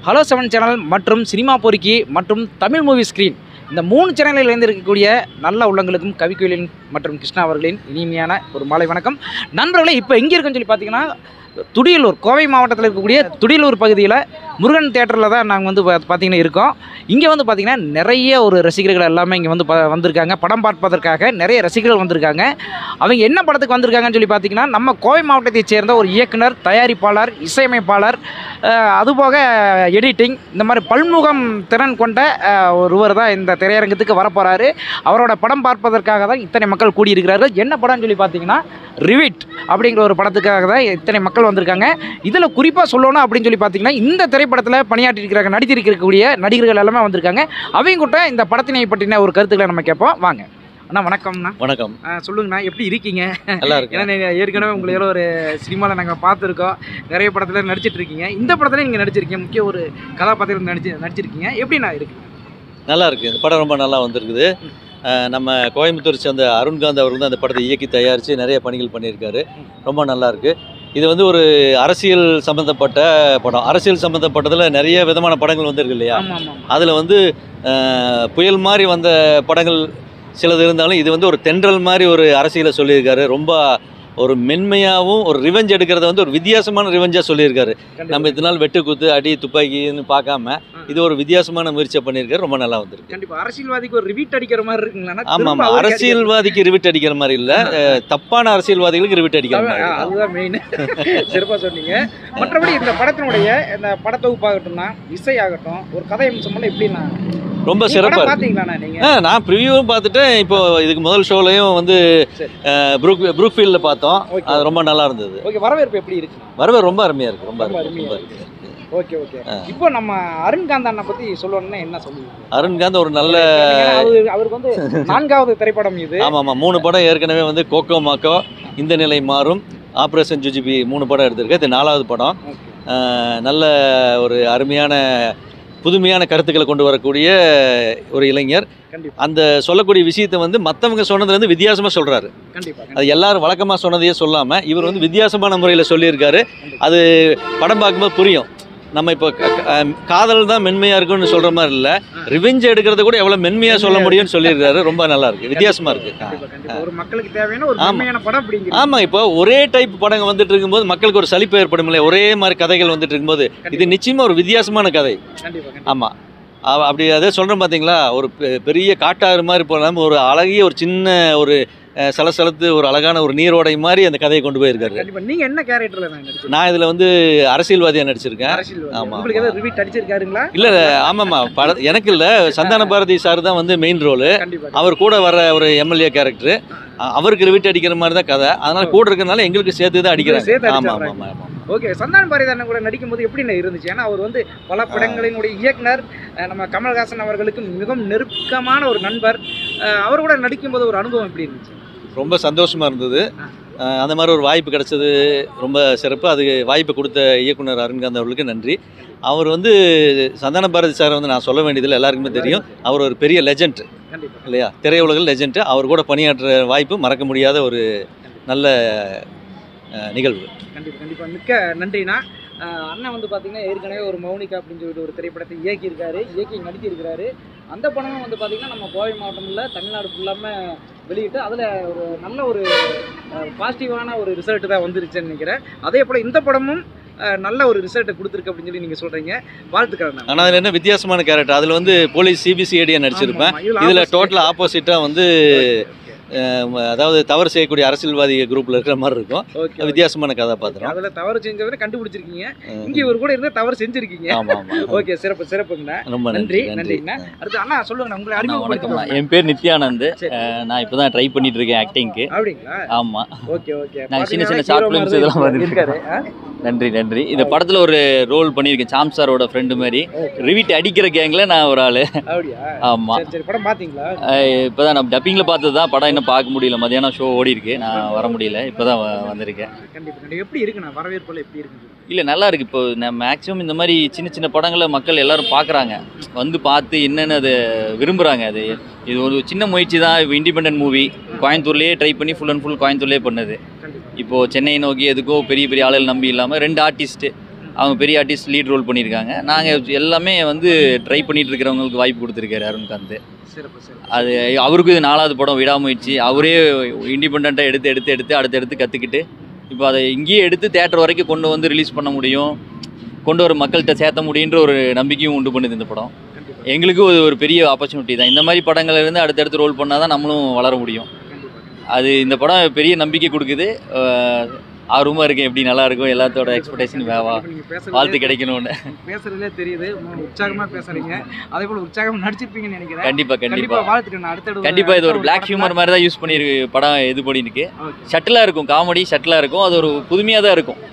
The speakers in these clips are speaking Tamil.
ஹலோ செவன் சேனல் மற்றும் சினிமா பொறுக்கி மற்றும் தமிழ் மூவி ஸ்க்ரீன் இந்த மூணு சேனலில் இருந்து இருக்கக்கூடிய நல்ல உள்ளங்களுக்கும் கவிக்குயிலின் மற்றும் கிருஷ்ணா அவர்களின் இனிமையான ஒரு மாலை வணக்கம் நண்பர்களே இப்போ எங்கே இருக்குன்னு சொல்லி பார்த்தீங்கன்னா துடியலூர் கோவை மாவட்டத்தில் இருக்கக்கூடிய துடியலூர் பகுதியில் முருகன் தேட்டரில் தான் நாங்கள் வந்து பா- பார்த்தீங்கன்னா இருக்கோம் இங்கே வந்து பார்த்திங்கன்னா நிறைய ஒரு ரசிகர்கள் எல்லாமே இங்கே வந்து ப வந்திருக்காங்க படம் பார்ப்பதற்காக நிறைய ரசிகர்கள் வந்திருக்காங்க அவங்க என்ன படத்துக்கு வந்திருக்காங்கன்னு சொல்லி பார்த்தீங்கன்னா நம்ம கோவை மாவட்டத்தைச் சேர்ந்த ஒரு இயக்குனர் தயாரிப்பாளர் இசையமைப்பாளர் அஹ், அதுபோக எடிட்டிங் இந்த மாதிரி பல்முகம் திறன் கொண்ட அஹ், ஒருவர் தான் இந்த திரையரங்கத்துக்கு வரப்போகிறாரு அவரோட படம் பார்ப்பதற்காக தான் இத்தனை மக்கள் கூடியிருக்கிறார்கள் என்ன படம்னு சொல்லி பார்த்தீங்கன்னா ரிவிட் அப்படிங்கிற ஒரு படத்துக்காக தான் இத்தனை மக்கள் வந்திருக்காங்க இதில் குறிப்பாக சொல்லணும் அப்படின்னு சொல்லி பார்த்தீங்கன்னா இந்த திரைப்படத்தில் பணியாற்றி இருக்கிறாங்க நடித்திருக்கக்கூடிய நடிகர்கள் எல்லாமே வந்திருக்காங்க அவங்க கூட இந்த படத்தினை பற்றின ஒரு கருத்துக்களை நம்ம கேட்போம் வாங்க அண்ணா வணக்கம்ண்ணா வணக்கம் அஹ், சொல்லுங்கண்ணா எப்படி இருக்கீங்க நல்லா இருக்கு ஏன்னா நீங்கள் ஏற்கனவே உங்களை ஏதோ ஒரு சினிமாவில் நாங்கள் பார்த்துருக்கோம் நிறைய படத்தில் நடிச்சிட்டு இருக்கீங்க இந்த படத்துல நீங்கள் நடிச்சிருக்கீங்க முக்கிய ஒரு கதாபாத்திரம் நடிச்சு நடிச்சிருக்கீங்க எப்படிண்ணா இருக்குங்க நல்லா இருக்கு இந்த படம் ரொம்ப நல்லா வந்திருக்குது அஹ் நம்ம கோயம்புத்தூர் சேர்ந்த அருண்காந்த் அவர் வந்து அந்த படத்தை இயக்கி தயாரித்து நிறைய பணிகள் பண்ணியிருக்காரு ரொம்ப நல்லா இருக்கு இது வந்து ஒரு அரசியல் சம்மந்தப்பட்ட படம் அரசியல் சம்மந்தப்பட்டதில் நிறைய விதமான படங்கள் வந்திருக்கு இல்லையா ஆமாம் ஆமாம் அதில் வந்து அஹ், புயல் மாதிரி வந்த படங்கள் சிலது இருந்தாலும் இது வந்து ஒரு தென்றல் மாதிரி ஒரு அரசியலை சொல்லியிருக்காரு ரொம்ப ஒரு மென்மையாகவும் ஒரு ரிவெஞ்ச் எடுக்கிறத வந்து ஒரு வித்தியாசமான ரிவெஞ்சாக சொல்லியிருக்காரு நம்ம இத்தனை நாள் வெட்டு குத்து அடி துப்பாக்கின்னு பார்க்காம இது ஒரு வித்தியாசமான முயற்சியை பண்ணியிருக்காரு ரொம்ப நல்லா வந்திருக்கு கண்டிப்பா அரசியல்வாதிக்கு ஒரு ரிவீட் அடிக்கிற மாதிரி இருக்குங்களா ஆமா ஆமா அரசியல்வாதிக்கு ரிவிட் அடிக்கிற மாதிரி இல்ல அஹ், தப்பான அரசியல்வாதிகளுக்கு ரிவிட் அடிக்கிற மாதிரி இருக்கு. அதுதான் மெயின் சிறப்பா சொன்னீங்க மற்றபடி இந்த படத்தினுடைய இந்த படத்தொகுப்பாகட்டும் தான் இசை ஆகட்டும் ஒரு கதை அம்சம் எப்படின்னா ரொம்ப நீங்க சிறப்பா படம் இருக்கு பாத்தீங்களாண்ணா நீங்க ஆ, நான் ப்ரிவியூவும் பார்த்துட்டேன் இப்போ இதுக்கு முதல் ஷோலையும் வந்து சரி. அஹ், ப்ரூக் ப்ரூக்ஃபீல்டில் பார்த்தோம் ஓகே அது ரொம்ப நல்லா இருந்தது ஓகே வரவேற்பு எப்படி இருக்கு வரவே ரொம்ப அருமையா இருக்கு ரொம்ப ரொம்ப அருமையா அருமையா ரொம்ப இருக்கு. ஓகே ஓகே இப்போ நம்ம அருண்காந்த் அண்ணா பத்தி சொல்லணும்னா என்ன சொல்லுவீங்க அருண்காந்த் ஒரு நல்ல ஏன்னா அவரு- அவருக்கு வந்து நான்காவது திரைப்படம் இது ஆமா ஆமா மூணு படம் ஏற்கனவே வந்து கோகோ மாக்கோ இந்த நிலை மாறும் ஆப்ரேஷன் ஜுஜிபி மூணு படம் எடுத்திருக்கு இது நாலாவது படம் Okay. அஹ், நல்ல ஒரு அருமையான புதுமையான கருத்துக்களை கொண்டு வரக்கூடிய ஒரு இளைஞர் கண்டிப்பா அந்த சொல்லக்கூடிய விஷயத்தை வந்து மற்றவங்க சொன்னதுல இருந்து வித்தியாசமாக சொல்றாரு கண்டிப்பா அது எல்லாரும் வழக்கமாக சொன்னதையே சொல்லாமல் இவர் வந்து வித்தியாசமான முறையில் சொல்லியிருக்காரு அது படம் பார்க்கும்போது புரியும் நம்ம இப்போ க- க- அஹ் காதல் தான் மென்மையாக இருக்குன்னு சொல்கிற மாதிரி இல்லை ரிவெஞ்ச் எடுக்கிறத கூட எவ்வளோ மென்மையாக சொல்ல முடியும்னு சொல்லியிருக்காரு ரொம்ப நல்லா இருக்கு வித்தியாசமாக இருக்கு கண்டிப்பா கண்டிப்பா ஒரு மக்களுக்கு தேவையான ஒரு ஆமா. உண்மையான படம் அப்படிங்கிறது ஆமாம் இப்போ ஒரே டைப் படங்கள் வந்துட்டு இருக்கும்போது மக்களுக்கு ஒரு சலிப்பு ஏற்படும் இல்லையா ஒரே மாதிரி கதைகள் வந்துட்டு இருக்கும்போது இது நிச்சயமாக ஒரு வித்தியாசமான கதை கண்டிப்பா கண்டிப்பா ஆமாம் அப்படி அதே சொல்கிறேன் பார்த்தீங்களா ஒரு பெ- பெரிய காட்டாறு மாதிரி போகாமல் ஒரு அழகிய ஒரு சின்ன ஒரு அஹ், சலசலத்து ஒரு அழகான ஒரு நீரோடை மாதிரி அந்த கதையை கொண்டு போயிருக்காரு கண்டிப்பா நீங்க என்ன கேரக்டர்ல நான் நடிச்சேன் நான் இதில் வந்து அரசியல்வாதியாக நடிச்சிருக்கேன் அரசியல் ஆமா, உங்களுக்கு ஏதாவது ரிவீட் அடிச்சிருக்காருங்களா இல்லை ஆமாம்மா பட எனக்கு இல்லை சந்தான பாரதி சார் தான் வந்து மெயின் ரோலு கண்டிப்பா அவர் கூட வர ஒரு எம்எல்ஏ கேரக்டர் அவருக்கு ரிவிட் அடிக்கிற மாதிரி தான் கதை அதனால கூட இருக்கிறனால எங்களுக்கு சேர்த்து தான் சேர்த்து அடிக்கிறாங்க ஆமாம் அடிச்சிடுறாங்க. ஆமாம் ஆமாம் ஓகே சந்தான பாரதிதாரன் கூட நடிக்கும்போது எப்படி இருந்துச்சு ஏன்னா அவர் வந்து பல படங்களினுடைய இயக்குனர் அஹ், நம்ம கமல்ஹாசன் அவர்களுக்கு மிகவும் நெருக்கமான ஒரு நண்பர் அஹ், அவர் கூட நடிக்கும்போது ஒரு அனுபவம் எப்படி இருந்துச்சு ரொம்ப சந்தோஷமா இருந்தது அஹ் அந்த மாதிரி ஒரு வாய்ப்பு கிடைச்சது ரொம்ப சிறப்பு அது வாய்ப்பு கொடுத்த இயக்குனர் அருண்காந்த் அவர்களுக்கு நன்றி அவர் வந்து சந்தான பாரதி சார் வந்து நான் சொல்ல வேண்டியதில்லை எல்லாருக்குமே தெரியும் அவர் ஒரு பெரிய லெஜண்ட் கண்டிப்பா இல்லையா திரையுலகில் லெஜண்ட் அவர் கூட பணியாற்ற வாய்ப்பு மறக்க முடியாத ஒரு நல்ல அஹ், நிகழ்வு கண்டிப்பா கண்டிப்பா மிக்க நன்றிண்ணா அஹ், அண்ணன் வந்து பார்த்தீங்கன்னா ஏற்கனவே ஒரு மௌனிகா அப்படின்னு சொல்லிட்டு ஒரு திரைப்படத்தை இயக்கியிருக்காரு இயக்கி நடித்திருக்கிறாரு அந்த படமும் வந்து பார்த்தீங்கன்னா நம்ம கோவை மாவட்டம்ல தமிழ்நாடு ஃபுல்லாமல் வெளியிட்டு அதில் ஒரு நல்ல ஒரு பாசிட்டிவான ஒரு ரிசல்ட் தான் வந்துருச்சுன்னு நினைக்கிறேன் அதே போல் இந்த படமும் அஹ், நல்ல ஒரு ரிசல்ட்டை கொடுத்துருக்கு அப்படின்னு சொல்லி நீங்கள் சொல்கிறீங்க வாழ்த்துக்கிறேன் நான். ஆனால் அதில் என்ன வித்தியாசமான கேரக்டர் அதில் வந்து போலீஸ் சிபிசிஐடியாக நடிச்சிருப்பேன் ஆமா, ஆமா. இதில் opposite. டோட்டலாக ஆப்போசிட்டாக வந்து அஹ், அதாவது தவறு செய்யக்கூடிய அரசியல்வாதி குரூப்பில் இருக்கிற மாதிரி இருக்கும் Okay, okay. வித்தியாசமான கதாபாத்திரம் அதுல தவறு செஞ்சவரை கண்டுபிடிச்சிருக்கீங்க அஹ், இங்க இவர் கூட இருந்து தவறு செஞ்சிருக்கீங்க ஆமா ஆமாம் ஓகே சிறப்பு சிறப்புங்கண்ணா ரொம்ப நன்றி நன்றி நன்றி நன்றிங்கண்ணா அடுத்து அண்ணா சொல்லுங்க உங்களை அண்ணா வணக்கம்ண்ணா அறிமுகப்படுத்தலாம் என் பேர் நித்யானந்த் சரி. அஹ் நான் இப்போ தான் ட்ரை பண்ணிட்டு இருக்கேன் ஆக்டிங்க்கு அப்படிங்களா ஆமாம் ஓகே ஓகே நான் சின்ன சின்ன பாத்தீங்கன்னா short hero films மாதிரி இதெல்லாம் இருக்காரு. வந்துட்டு இருக்காரு ஆ? நன்றி நன்றி இந்த படத்தில் ஒரு ரோல் பண்ணியிருக்கேன் சாம் சாரோட ஃப்ரெண்டு மாதிரி Okay. ரிவிட் அடிக்கிற கேங்கில் நான் ஒரு ஆள் அப்படியா ஆமாம் சரி சரி படம் பாத்தீங்களா இப்போ தான் நான் டப்பிங்கில் பார்த்தது தான் படம் இன்னும் பார்க்க முடியல மதியானம் ஷோ ஓடி இருக்கு நான் வர முடியல இப்போ தான் வந்திருக்கேன் கண்டிப்பா கண்டிப்பா எப்படி இருக்குண்ணா வரவேற்புல எப்படி இருக்கு இல்லை நல்லா இருக்கு இப்போ நான் மேக்ஸிமம் இந்த மாதிரி சின்ன சின்ன படங்களை மக்கள் எல்லாரும் பார்க்குறாங்க வந்து பார்த்து என்னென்னு அதை விரும்புகிறாங்க அது இது ஒரு சின்ன முயற்சி தான் இப்போ இண்டிபெண்டன்ட் மூவி கோயம்புத்தூர்லேயே ட்ரை பண்ணி ஃபுல் அண்ட் ஃபுல் கோயம்புத்தூர்லேயே பண்ணது கண்டிப்பா இப்போது சென்னை நோக்கி எதுக்கோ பெரிய பெரிய ஆளுகள் நம்பி இல்லாமல் ரெண்டு ஆர்டிஸ்ட்டு அவங்க பெரிய ஆர்டிஸ்ட் லீட் ரோல் பண்ணியிருக்காங்க நாங்கள் எல்லாமே வந்து ட்ரை பண்ணிட்டு இருக்கிறவங்களுக்கு வாய்ப்பு கொடுத்துருக்காரு அருண்காந்த் சிறப்பு சிறப்பு அது அவருக்கும் இது நாலாவது படம் விடாமுயற்சி அவரே இண்டிபெண்ட்டாக எடுத்து எடுத்து எடுத்து அடுத்து எடுத்து கற்றுக்கிட்டு இப்போ அதை இங்கேயே எடுத்து தேட்டர் வரைக்கும் கொண்டு வந்து ரிலீஸ் பண்ண முடியும் கொண்டு வர மக்கள்கிட்ட சேர்த்த முடியுன்ற ஒரு நம்பிக்கையும் உண்டு பண்ணுது இந்த படம் கண்டிப்பா எங்களுக்கும் இது ஒரு பெரிய ஆப்பர்ச்சுனிட்டி தான் இந்த மாதிரி படங்கள்ல இருந்து அடுத்தடுத்து ரோல் பண்ணால் தான் நம்மளும் வளர முடியும் கண்டிப்பா அது இந்த படம் பெரிய நம்பிக்கை கொடுக்குது அஹ் ஆர்வமாக இருக்கேன் எப்படி நல்லா இருக்கும் எல்லாத்தோட எக்ஸ்பெக்டேஷன் வேவா இப்ப நீங்க பேசுறதுலே- வாழ்த்து கிடைக்கணும்னு பேசுறதுலே தெரியுது உம் உற்சாகமா பேசுறீங்க அதே போல உற்சாகமா நடிச்சிருப்பீங்கன்னு நினைக்கிறேன் கண்டிப்பாக கண்டிப்பா கண்டிப்பாக வாழ்த்துட்டு நான் அடுத்த கண்டிப்பாக இது ஒரு பிளாக் ஹியூமர் மாதிரி தான் யூஸ் பண்ணியிருக்கு படம் இது பண்ணியிருக்கு ஷட்டிலாக இருக்கும் காமெடி ஷட்டிலாக இருக்கும் அது ஒரு புதுமையாக தான் இருக்கும்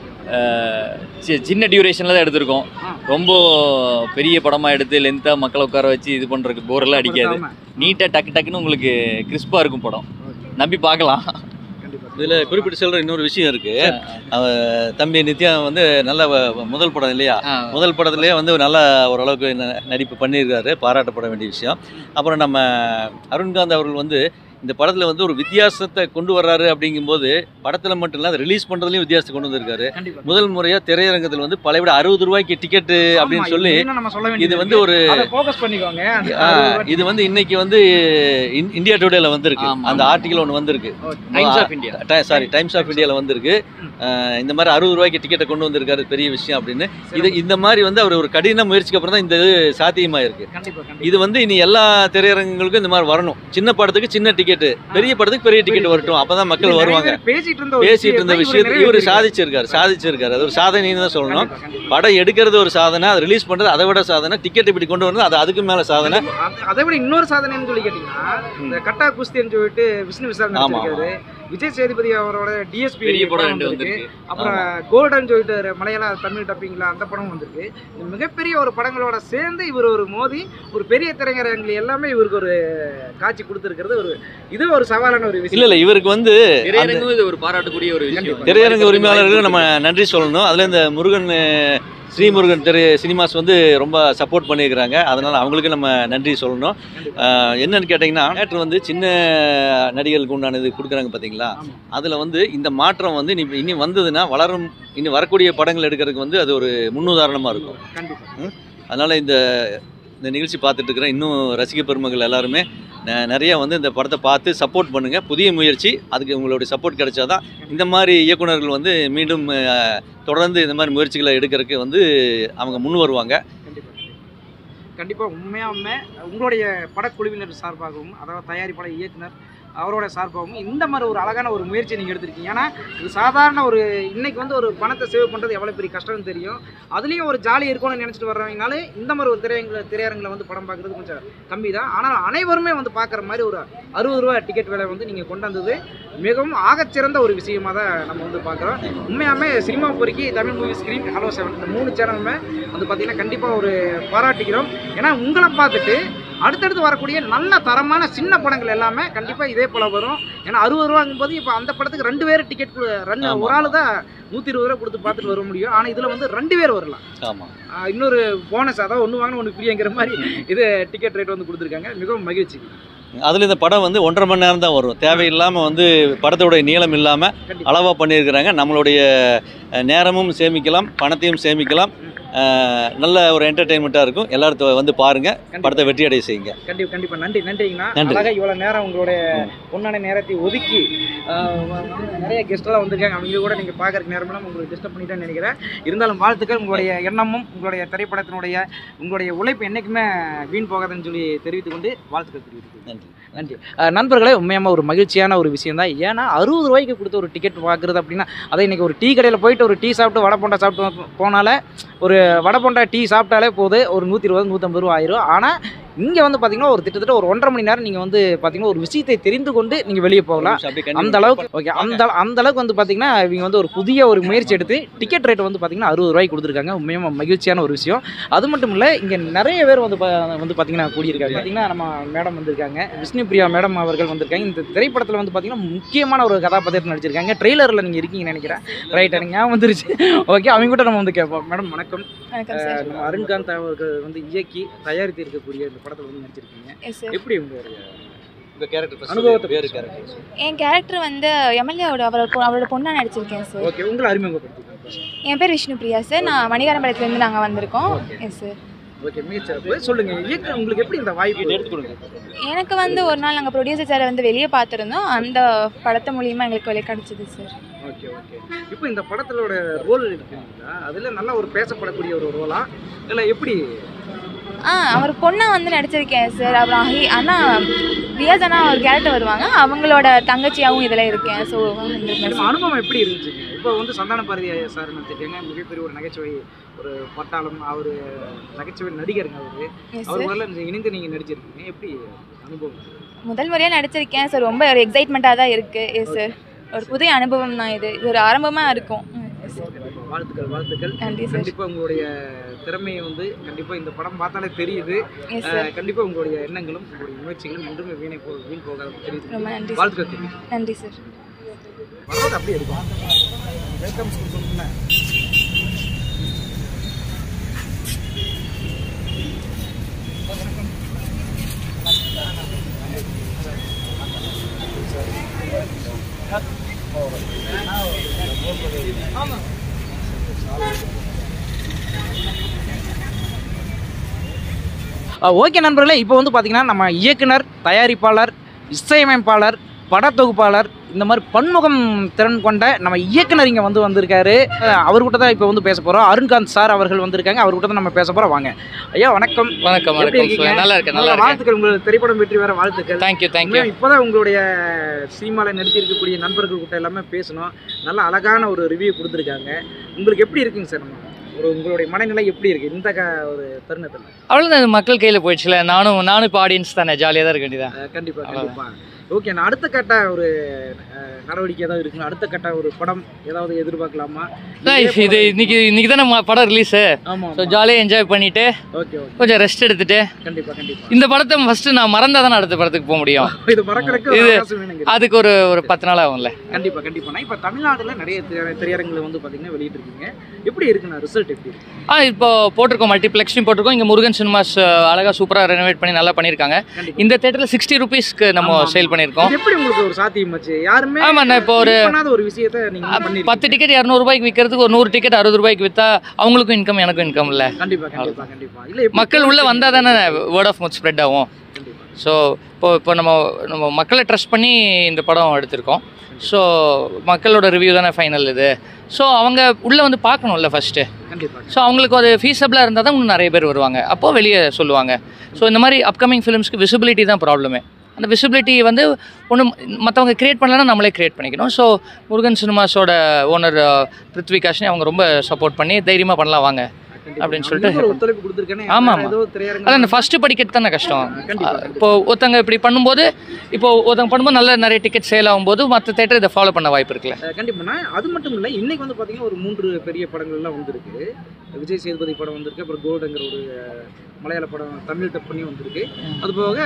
அஹ் சி- சின்ன டியூரேஷனில் தான் எடுத்திருக்கோம் ஆ. ரொம்ப பெரிய படமாக எடுத்து லென்த்தாக மக்களை உட்கார வச்சு இது பண்ணுறதுக்கு போரெல்லாம் அடிக்காது நீட்டாக டக்கு டக்குன்னு உங்களுக்கு கிறிஸ்பாக இருக்கும் படம் நம்பி பார்க்கலாம் இதில் குறிப்பிட்டு சொல்கிற இன்னொரு விஷயம் இருக்குது தம்பி நித்யா வந்து நல்ல வ- முதல் படம் இல்லையா முதல் படத்துலேயே வந்து நல்ல ஓரளவுக்கு ந- நடிப்பு பண்ணியிருக்காரு பாராட்டப்பட வேண்டிய விஷயம் அப்புறம் நம்ம அருண்காந்த் அவர்கள் வந்து இந்த படத்தில் வந்து ஒரு வித்தியாசத்தை கொண்டு வர்றாரு அப்படிங்கும்போது படத்தில் மட்டும் இல்லை அதை ரிலீஸ் பண்ணுறதுலையும் வித்தியாசத்தை கொண்டு வந்திருக்காரு முதல் முறையாக திரையரங்கத்தில் வந்து பழைய விட அறுபது ரூபாய்க்கு டிக்கெட்டு அப்படின்னு சொல்லி நம்ம சொல்ல வேண்டியது இது வந்து ஒரு ஃபோக்கஸ் பண்ணிக்கோங்க அந்த ஆ, அறுபது ரூபாய் இது வந்து இன்னைக்கு வந்து இன்- இந்தியா டுடேல வந்திருக்கு ஆமா. அந்த ஆர்டிகல் ஒன்று வந்திருக்கு Times of India sorry Times of இந்தியாவில் வந்திருக்கு அஹ் இந்த மாதிரி அறுபது ரூபாய்க்கு டிக்கெட்டை கொண்டு வந்திருக்காரு பெரிய விஷயம் அப்படின்னு இது இந்த மாதிரி வந்து அவர் ஒரு கடின முயற்சிக்கு அப்புறம் தான் இந்த இது சாத்தியமாக இருக்கு கண்டிப்பா கண்டிப்பா இது வந்து இனி எல்லா திரையரங்குகளுக்கும் இந்த மாதிரி வரணும் சின்ன படத்துக்கு சின்ன டிக்கெட்டு பெரிய படத்துக்கு பெரிய டிக்கெட் வரட்டும் அப்பதான் மக்கள் இது நிறைய வருவாங்க பேர் பேசிட்டு இருந்த ஒரு பேசிட்டு இருந்த விஷயத்தை விஷயத்தை இவரு இவர் நிறைவேற்றிருக்காரு. சாதிச்சிருக்காரு சாதிச்சிருக்காரு அது ஒரு சாதனைன்னு தான் சொல்லணும் கண்டிப்பா, கண்டிப்பா. படம் எடுக்கிறது ஒரு சாதனை அதை ரிலீஸ் பண்றது அதை விட சாதனை டிக்கெட் இப்படி கொண்டு வரது அது அதுக்கு மேல சாதனை அது- அதை விட இன்னொரு சாதனைன்னு சொல்லி கேட்டீங்கன்னா இந்த கட்டா குஸ்தின்னு சொல்லிட்டு விஷ்ணு விசால் ஆமா. நடிச்சிருக்காரு விஜய் சேதுபதி அவரோட டிஎஸ்பி பெரிய படம் ரெண்டு வந்திருக்கு அப்புறம் கோல்டன் சொல்லிட்டு ஒரு மலையாள தமிழ் டப்பிங்ல அந்த படம் வந்திருக்கு இந்த மிகப்பெரிய ஒரு படங்களோட சேர்ந்து இவர் ஒரு மோதி ஒரு பெரிய திரையரங்கில் எல்லாமே இவருக்கு ஒரு காட்சி கொடுத்துருக்கிறது ஒரு இது ஒரு சவாலான ஒரு இல்ல விஷயம் இல்ல இவருக்கு வந்து திரையரங்கும் இது ஒரு பாராட்டக்கூடிய ஒரு விஷயம் கண்டிப்பா. திரையரங்கு உரிமையாளர்களுக்கு நம்ம நன்றி சொல்லணும் அதில் இந்த முருகன் அஹ், ஸ்ரீமுருகன் திரை சினிமாஸ் வந்து ரொம்ப சப்போர்ட் பண்ணியிருக்கிறாங்க அதனால் அவங்களுக்கு நம்ம நன்றி சொல்லணும் அஹ், என்னன்னு கேட்டிங்கன்னா தேட்டர் வந்து சின்ன நடிகர்களுக்கு உண்டானது கொடுக்குறாங்க பார்த்தீங்களா ஆமா. அதில் வந்து இந்த மாற்றம் வந்து இனி இனி வந்ததுன்னா வளரும் இனி வரக்கூடிய படங்கள் எடுக்கிறதுக்கு வந்து அது ஒரு முன்னுதாரணமாக இருக்கும் கண்டிப்பா அதனால் இந்த இந்த நிகழ்ச்சி பார்த்துட்டு இருக்கிற இன்னும் ரசிக பெருமக்கள் எல்லாருமே ந- நிறைய வந்து இந்த படத்தை பார்த்து சப்போர்ட் பண்ணுங்கள் புதிய முயற்சி அதுக்கு உங்களுடைய சப்போர்ட் கிடைச்சாதான் இந்த மாதிரி இயக்குனர்கள் வந்து மீண்டும் அஹ், தொடர்ந்து இந்த மாதிரி முயற்சிகளை எடுக்கிறதுக்கு வந்து அவங்க முன் வருவாங்க கண்டிப்பா கண்டிப்பாக உண்மையாலுமே உங்களுடைய படக்குழுவினர் சார்பாகவும் அதாவது தயாரிப்பாளர் இயக்குனர் அவரோட சார்பாகவும் இந்த மாதிரி ஒரு அழகான ஒரு முயற்சி நீங்கள் எடுத்திருக்கீங்க ஏன்னா இது சாதாரண ஒரு இன்னைக்கு வந்து ஒரு பணத்தை சேவ் பண்ணுறது எவ்வளோ பெரிய கஷ்டம்னு தெரியும் அதுலேயும் ஒரு ஜாலி இருக்கும்னு நினச்சிட்டு வர்றவங்கனாலே இந்த மாதிரி ஒரு திரையரங்கில் திரையரங்கில் வந்து படம் பார்க்குறது கொஞ்சம் கம்மி தான் ஆனால் அனைவருமே வந்து பார்க்குற மாதிரி ஒரு அறுபது ரூபா டிக்கெட் விலை வந்து நீங்கள் கொண்டு வந்தது மிகவும் ஆகச்சிறந்த ஒரு விஷயமா தான் நம்ம வந்து பார்க்குறோம் உண்மையாமே cinema Porukki Tamil movie screen hello seven இந்த மூணு சேனலுமே வந்து பார்த்தீங்கன்னா கண்டிப்பாக ஒரு பாராட்டிக்கிறோம் ஏன்னா உங்களை பார்த்துட்டு அடுத்தடுத்து வரக்கூடிய நல்ல தரமான சின்ன படங்கள் எல்லாமே கண்டிப்பாக இதே போல் வரும் ஏன்னா அறுபது ரூபாங்கும் போது இப்போ அந்த படத்துக்கு ரெண்டு பேர் டிக்கெட் ரெண்டு ஆமா. ஒரு ஆள் தான் நூற்றி இருபது ரூபா கொடுத்து பார்த்துட்டு வர முடியும் ஆனால் இதில் வந்து ரெண்டு பேர் வரலாம் ஆமாம் ஆஹ் இன்னொரு போனஸ் அதாவது ஒன்று வாங்கினா ஒன்று ஃப்ரீங்கிற மாதிரி இது டிக்கெட் ரேட் வந்து கொடுத்துருக்காங்க மிகவும் மகிழ்ச்சி அதில் இந்த படம் வந்து ஒன்றரை மணி நேரம் தான் வரும் தேவையில்லாமல் வந்து படத்தோட நீளம் இல்லாமல் கண்டிப்பா. அளவாக பண்ணியிருக்கிறாங்க நம்மளுடைய அஹ், நேரமும் சேமிக்கலாம் பணத்தையும் சேமிக்கலாம் அஹ், நல்ல ஒரு என்டர்டெயின்மெண்ட்டாக இருக்கும் எல்லாரும் தொ- வந்து பாருங்கள் படத்தை வெற்றி அடைய செய்யுங்க கண்டிப்பா கண்டிப்பா நன்றி நன்றிங்கண்ணா நன்றி. அழகா இவ்வளவு நேரம் உங்களுடைய ம். பொன்னான நேரத்தை ஒதுக்கி ஆஹ் வந்து நிறைய கெஸ்ட் எல்லாம் வந்திருக்காங்க அவங்க கூட நீங்க பாக்குறதுக்கு நேரமெல்லாம் உங்களுக்கு டிஸ்டர்ப் பண்ணிட்டேன்னு நினைக்கிறேன் இருந்தாலும் வாழ்த்துக்கள் உங்களுடைய எண்ணமும் உங்களுடைய திரைப்படத்தினுடைய உங்களுடைய உழைப்பு என்னைக்குமே வீண் போகாதுன்னு சொல்லி தெரிவித்துக் கொண்டு வாழ்த்துக்கள் தெரிவித்துக் நன்றி நன்றி அஹ் நண்பர்களே உண்மையாம ஒரு மகிழ்ச்சியான ஒரு விஷயம் தான் ஏன்னா அறுபது ரூபாய்க்கு கொடுத்து ஒரு டிக்கெட் பார்க்குறது அப்படின்னா அதை இன்னைக்கு ஒரு டீ கடையில் போயிட்டு ஒரு டீ சாப்பிட்டு வடை போண்டா சாப்பிட்டு போனாலே ஒரு வடை போண்டா டீ சாப்பிட்டாலே போது ஒரு நூற்றி இருபது நூற்றம்பது ரூபா ஆயிரும் ஆனால் இங்கே வந்து பார்த்தீங்கன்னா ஒரு கிட்டத்தட்ட ஒரு ஒன்றரை மணி நேரம் நீங்கள் வந்து பார்த்தீங்கன்னா ஒரு விஷயத்தை தெரிந்து கொண்டு நீங்கள் வெளியே போகலாம் அப்படியே continue அந்த அளவுக்கு ஓகே அந்த அந்த அளவுக்கு வந்து பார்த்தீங்கன்னா இவங்க வந்து ஒரு புதிய ஒரு முயற்சி எடுத்து டிக்கெட் ரேட் வந்து பார்த்தீங்கன்னா அறுபது ரூபாய்க்கு கொடுத்துருக்காங்க உண்மையாக மகிழ்ச்சியான ஒரு விஷயம் அது மட்டும் இல்லை இங்கே நிறைய பேர் வந்து பா- வந்து பார்த்தீங்கன்னா கூடியிருக்காங்க பார்த்தீங்கன்னா நம்ம மேடம் வந்திருக்காங்க விஷ்ணு பிரியா மேடம் அவர்கள் வந்திருக்காங்க இந்த திரைப்படத்தில் வந்து பார்த்தீங்கன்னா முக்கியமான ஒரு கதாபாத்திரத்தில் நடிச்சிருக்காங்க ட்ரெய்லரில் நீங்கள் இருக்கீங்கன்னு நினைக்கிறேன் ரைட் எனக்கு ஞாபகம் வந்துருச்சு ஓகே அவங்க கூட நம்ம வந்து கேட்போம் மேடம் வணக்கம் வணக்கம் அஹ், சார் நம்ம அருண்காந்த் அவர்கள் வந்து இயக்கி தயாரித்து இருக்கக்கூடிய இந்த படத்தில் வந்து நடிச்சிருக்கீங்க எஸ் சார் எப்படி உங்களுடைய உங்க கேரக்டர் அனுபவத்தை வேறு பத்தி கேரக்டர் என் கேரக்டர் வந்து எம்எல்ஏவோட அவரோட பொ- அவரோட பொண்ணா நடிச்சிருக்கேன் சார் ஓகே உங்களை அறிமுகப்படுத்திக்கோங்க என் பேர் விஷ்ணு பிரியா சார் நான் மணிகாரம்பாளையத்துலேருந்து நாங்கள் வந்திருக்கோம் Okay. எஸ் சார் ஓகே மிகச்சிறப்பு சொல்லுங்க இயக்க உங்களுக்கு எப்படி இந்த வாய்ப்பு எடுத்து கொடுங்க எனக்கு வந்து ஒரு நாள் நாங்கள் ப்ரொடியூசர் சாரை வந்து வெளியே பார்த்துருந்தோம் அந்த படத்து மூலியமாக எங்களுக்கு வெளியே கிடச்சிது சார் ஓகே ஓகே இப்போ இந்த படத்திலோட ரோல் இருக்குங்களா அதில் நல்ல ஒரு பேசப்படக்கூடிய ஒரு ரோலா இல்லை எப்படி ஆ அவர் பொண்ணா வந்து நடிச்சிருக்கேன் சார் அப்புறம் ஹி அண்ணா ரியாஸ் அண்ணா ஒரு கேரக்டர் வருவாங்க அவங்களோட தங்கச்சியாகவும் இதில் இருக்கேன் ஸோ நம்ம அனுபவம் எப்படி இருந்துச்சுங்க இப்போ வந்து சந்தான பாரதி சார் நடிச்சிருக்காங்க மிகப்பெரிய ஒரு நகைச்சுவை ஒரு பட்டாளம் அவர் நகைச்சுவை நடிகருங்க அவர் எஸ் அவர் சார் முதல்ல இணைந்து நீங்கள் நடிச்சிருக்கீங்க எப்படி அனுபவம் முதல் முறையாக நடிச்சிருக்கேன் சார் ரொம்ப ஒரு எக்ஸைட்மெண்ட்டாக தான் இருக்குது எஸ் சார் ஒரு புதிய அனுபவம் தான் இது இது ஒரு ஆரம்பமாக இருக்கும் ம், yes sir. வாழ்த்துக்கள் வாழ்த்துக்கள் நன்றி சார் கண்டிப்பாக உங்களுடைய திறமையை வந்து கண்டிப்பாக இந்த படம் பார்த்தாலே தெரியுது எஸ் சார் கண்டிப்பாக உங்களுடைய எண்ணங்களும் உங்களுடைய முயற்சிகளும் என்றுமே வீணை போ வீண் போகாத தெரியுது ரொம்ப நன்றி சார் வாழ்த்துக்கள் தெரியுது நன்றி சார் வர்றது அப்படியே இருக்கும் வெல்கம் சொல்லுங்க ஓகே நண்பர்களே இப்போ வந்து பார்த்தீங்கன்னா நம்ம இயக்குனர் தயாரிப்பாளர் இசையமைப்பாளர் படத்தொகுப்பாளர் இந்த மாதிரி பன்முகம் திறன் கொண்ட நம்ம இயக்குனர் இங்கே வந்து வந்திருக்காரு அஹ் அவர்கிட்ட தான் இப்போ வந்து பேச போகிறோம் அருண்காந்த் சார் அவர்கள் வந்திருக்காங்க அவர்கிட்ட தான் நம்ம பேச போகிறோம் வாங்க ஐயா வணக்கம் வணக்கம் எப்படி வணக்கம் இருக்கீங்க? சுகா. நல்லா இருக்கேன் நல்ல நல்லா இருக்கேன் வாழ்த்துக்கள் உங்களுக்கு திரைப்படம் வெற்றி வேற வாழ்த்துக்கள் தேங்க்யூ தேங்க்யூ உண்மையா இப்போதான் உங்களுடைய சினிமாவில் நடித்திருக்கக்கூடிய நண்பர்கள் கிட்ட எல்லாமே பேசணும் நல்ல அழகான ஒரு ரிவ்யூ கொடுத்துருக்காங்க உங்களுக்கு எப்படி இருக்குங்க சார் நம்ம ஒரு உங்களுடைய மனநிலை எப்படி இருக்கு இந்த க ஒரு தருணத்தில் அவ்வளோதான் இது மக்கள் கையில் போயிடுச்சுல நானும் நானும் இப்போ ஆடியன்ஸ் தானே ஜாலியாக தான் இருக்க வேண்டியதான் அஹ் கண்டிப்பா அவ்வளவுதான். கண்டிப்பா ஓகே நான் அடுத்த கட்ட ஒரு அஹ், நடவடிக்கை ஏதாவது இருக்குங்களா அடுத்த கட்ட ஒரு படம் ஏதாவது எதிர்பார்க்கலாமா இது இன்னைக்கு இன்னைக்கு தானே ம- படம் ரிலீஸு ஆமா ஸோ ஜாலியாக என்ஜாய் பண்ணிட்டு ஓகே ஓகே கொஞ்சம் ரெஸ்ட் எடுத்துட்டு கண்டிப்பா கண்டிப்பா இந்த படத்தை ஃபஸ்ட்டு நான் மறந்தா தானே அடுத்த படத்துக்கு போக முடியும் இது மறக்கறதுக்கு இது- அவகாசம் வேணுங்க அதுக்கு ஒரு ஒரு பத்து நாள் ஆகும்ல கண்டிப்பா கண்டிப்பா இப்ப தமிழ்நாட்டுல நிறைய திரை- திரையரங்குல வந்து பாத்தீங்கன்னா வெளியிட்டு இருக்கீங்க எப்படி இருக்குண்ணா ரிசல்ட் எப்படி இருக்கு ஆ இப்போ போட்டிருக்கோம் மல்டிப்ளெக்ஸ்லையும் போட்டிருக்கோம் இங்கே முருகன் சினிமாஸ் அழகாக சூப்பராக ரெனோவேட் பண்ணி நல்லா பண்ணியிருக்காங்க கண்டிப்பா இந்த தேட்டரில் சிக்ஸ்டி ருபீஸ்க்கு நம்ம ஆமா, ஆமா. சேல் பண்ணியிருக்கோம் இது எப்படி உங்களுக்கு ஒரு சாத்தியமாச்சு யாருமே ஆமா, நான் இப்போ ஒரு- think பண்ணாத ஒரு விஷயத்தை நீங்க பண்ணிருக்கீங்க. பத்து டிக்கெட் இரநூறுபாய்க்கு விற்கிறதுக்கு ஒரு நூறு டிக்கெட் அறுபது ரூபாய்க்கு விற்றா அவங்களுக்கும் இன்கம் எனக்கும் இன்கம் இல்லை கண்டிப்பா கண்டிப்பா கண்டிப்பா இல்ல எப்படி மக்கள் உள்ளே வந்தால் தானே வேர்ட் ஆஃப் மவுத் ஸ்ப்ரெட் ஆகும் கண்டிப்பா ஸோ இப்போ இப்போ நம்ம நம்ம மக்களை ட்ரஸ்ட் பண்ணி இந்த படம் எடுத்திருக்கோம் ஸோ மக்களோட ரிவ்யூ தானே ஃபைனல் இது ஸோ அவங்க உள்ளே வந்து பார்க்கணும்ல ஃபஸ்ட்டு கண்டிப்பா ஸோ அவங்களுக்கு ஒரு ஃபீஸபிளாக இருந்தால் தான் இன்னும் நிறைய பேர் வருவாங்க அப்போது வெளியே சொல்லுவாங்க ஸோ இந்த மாதிரி அப்கமிங் ஃபிலிம்ஸ்க்கு விசிபிலிட்டி தான் ப்ராப்ளமே அந்த விசிபிலிட்டி வந்து ஒன்று மற்றவங்க கிரியேட் பண்ணலன்னா நம்மளே கிரியேட் பண்ணிக்கணும் ஸோ முருகன் சினிமாஸோட ஓனர் பிருத்விகாஷ்னி அவங்க ரொம்ப சப்போர்ட் பண்ணி தைரியமாக பண்ணலாம் வாங்க கண்டிப்பா. அப்படின்னு நான் சொல்லிட்டு இன்னொரு ஒத்துழைப்பு கொடுத்துருக்கேன்னு ஆமா, வேற ஆமா. ஏதோ திரையரங்கு அதான் இந்த ஃபஸ்ட்டு படிக்கட்டு தானே கஷ்டம் கண்டிப்பா, இப்போ ஒருத்தங்க இப்படி பண்ணும்போது இப்போ ஒருத்தங்க பண்ணும்போது நல்ல நிறைய டிக்கெட் சேல் ஆகும்போது மற்ற தேட்டர் இதை ஃபாலோ பண்ண வாய்ப்பு இருக்குல்ல அஹ் கண்டிப்பாண்ணா அது மட்டும் இல்லை இன்னைக்கு வந்து பார்த்தீங்கன்னா ஒரு மூன்று பெரிய படங்கள்லாம் வந்திருக்கு விஜய் சேதுபதி படம் வந்திருக்கு அப்புறம் கோல்டுங்கிற ஒரு அஹ், மலையாள படம் தமிழ் டப் பண்ணி வந்திருக்கு அது போக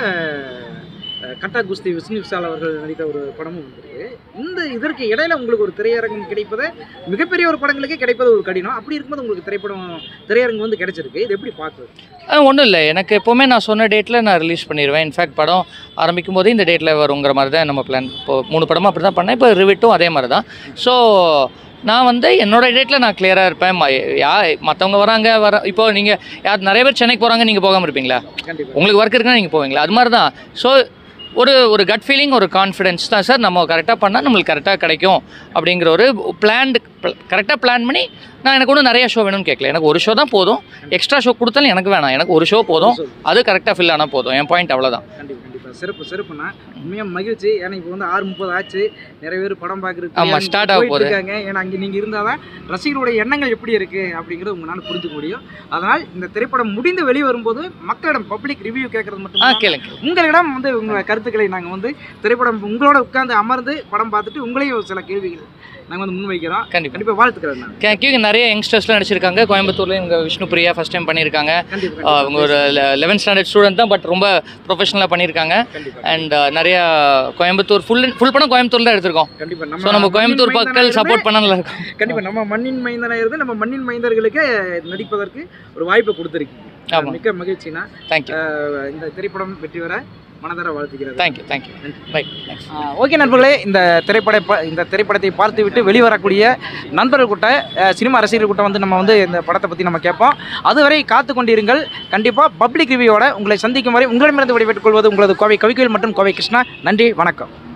அஹ், கட்டா குஸ்தி விஷ்ணு விஷால் அவர்கள் நடித்த ஒரு படமும் வந்திருக்கு இந்த இதற்கு இடையில உங்களுக்கு ஒரு திரையரங்கம் கிடைப்பது மிகப்பெரிய ஒரு படங்களுக்கே கிடைப்பது ஒரு கடினம் அப்படி இருக்கும்போது உங்களுக்கு திரைப்படம் திரையரங்கு வந்து கிடைச்சிருக்கு இது எப்படி பார்க்குறது ஒன்றும் இல்லை எனக்கு எப்போவுமே நான் சொன்ன டேட்டில் நான் ரிலீஸ் பண்ணிடுவேன் இன்ஃபேக்ட் படம் ஆரம்பிக்கும் போதே இந்த டேட்டில் வருங்கிற மாதிரி தான் நம்ம பிளான் இப்போ மூணு படமும் அப்படி தான் பண்ணேன் இப்போ ரிவிட்டும் அதே மாதிரி தான் ஸோ நான் வந்து என்னோட டேட்டில் நான் கிளியராக இருப்பேன் ம- யா மற்றவங்க வராங்க வர இப்போ நீங்கள் யார் நிறைய பேர் சென்னைக்கு போகிறாங்க நீங்கள் போகாமல் இருப்பீங்களா கண்டிப்பாக உங்களுக்கு ஒர்க் இருக்குன்னா நீங்கள் போவீங்களா அது மாதிரி தான் ஸோ ஒரு ஒரு கட் ஃபீலிங் ஒரு கான்ஃபிடென்ஸ் தான் சார் நம்ம கரெக்டாக பண்ணால் நம்மளுக்கு கரெக்டாக கிடைக்கும் அப்படிங்கிற ஒரு பிளான்டு கரெக்டாக பிளான் பண்ணி நான் எனக்கு ஒன்றும் நிறைய ஷோ வேணும்னு கேட்கல எனக்கு ஒரு ஷோ தான் போதும் எக்ஸ்ட்ரா ஷோ கொடுத்தாலும் எனக்கு வேணாம் எனக்கு ஒரு ஷோ போதும் அது கரெக்டாக ஃபில் ஆனால் போதும் என் பாயிண்ட் அவ்வளோதான் கண்டிப்பா கண்டிப்பா சிறப்பு சிறப்புண்ணா உண்மையா மகிழ்ச்சி ஏன்னா இப்போ வந்து ஆறு முப்பது ஆச்சு நிறைய பேர் படம் பார்க்குறது ஆமா, start ஆக போகுது. இருக்காங்க ஏன்னா அங்கே நீங்கள் இருந்தால் தான் ரசிகர்களுடைய எண்ணங்கள் எப்படி இருக்கு அப்படிங்கிறது உங்களால் புரிஞ்சுக்க முடியும் அதனால் இந்த திரைப்படம் முடிந்து வெளியே வரும்போது மக்களிடம் பப்ளிக் ரிவ்யூ கேட்கறது மட்டும் ஆ இல்லாம கேளுங்க உங்களிடம் வந்து உங்க கருத்துக்களை நாங்கள் வந்து திரைப்படம் உங்களோட உட்கார்ந்து அமர்ந்து படம் பார்த்துட்டு உங்களையும் சில கேள்விகள் நாங்கள் வந்து முன்வைக்கிறோம் கண்டிப்பாக கண்டிப்பாக வாழ்த்துக்கிறேன் நான் தேங்க்யூ நிறைய யங்ஸ்டர்ஸ்லாம் நடிச்சிருக்காங்க கோயம்புத்தூர்ல இவங்க விஷ்ணு பிரியா ஃபர்ஸ்ட் டைம் பண்ணியிருக்காங்க கண்டிப்பாக ஆஹ் அவங்க ஒரு லெவன்த் ஸ்டாண்டர்ட் ஸ்டூடெண்ட் தான் பட் ரொம்ப ப்ரொஃபஷனலாக பண்ணியிருக்காங்க கண்டிப்பாக அண்ட் நிறைய கோயம்புத்தூர் ஃபுல் ஃபுல் படம் கோயம்புத்தூர் தான் எடுத்திருக்கோம் கண்டிப்பாக ஸோ நம்ம கோயம்புத்தூர் மண்ணின் மக்கள் மைந்தனாக சப்போர்ட் பண்ண நல்லா இருக்கும் கண்டிப்பா நம்ம மண்ணின் மைந்தனா இருந்து நம்ம மண்ணின் மைந்தர்களுக்கு நடிப்பதற்கு ஒரு வாய்ப்பை கொடுத்துருக்கீங்க ஆமாம் மிக்க மகிழ்ச்சினா தேங்க்யூ அஹ் இந்த திரைப்படம் வெற்றி பெற மனதார வாழ்த்துக்கிறது thank you thank you bye thanks okay நண்பர்களே இந்த திரைப்பட ப- இந்த திரைப்படத்தை பார்த்துவிட்டு வெளிவரக்கூடிய நண்பர்கள் கூட்ட அஹ், சினிமா ரசிகர்கள் கூட்டம் வந்து நம்ம வந்து இந்த படத்தை பற்றி நம்ம கேட்போம் அதுவரை காத்து கொண்டிருங்கள் கண்டிப்பாக பப்ளிக் ரிவ்யூவோட உங்களை சந்திக்கும் வரை உங்களிடமிருந்து விடைபெற்றுக் கொள்வது உங்களது கோவை கவிக்குயில் மற்றும் கோவை கிருஷ்ணா நன்றி வணக்கம்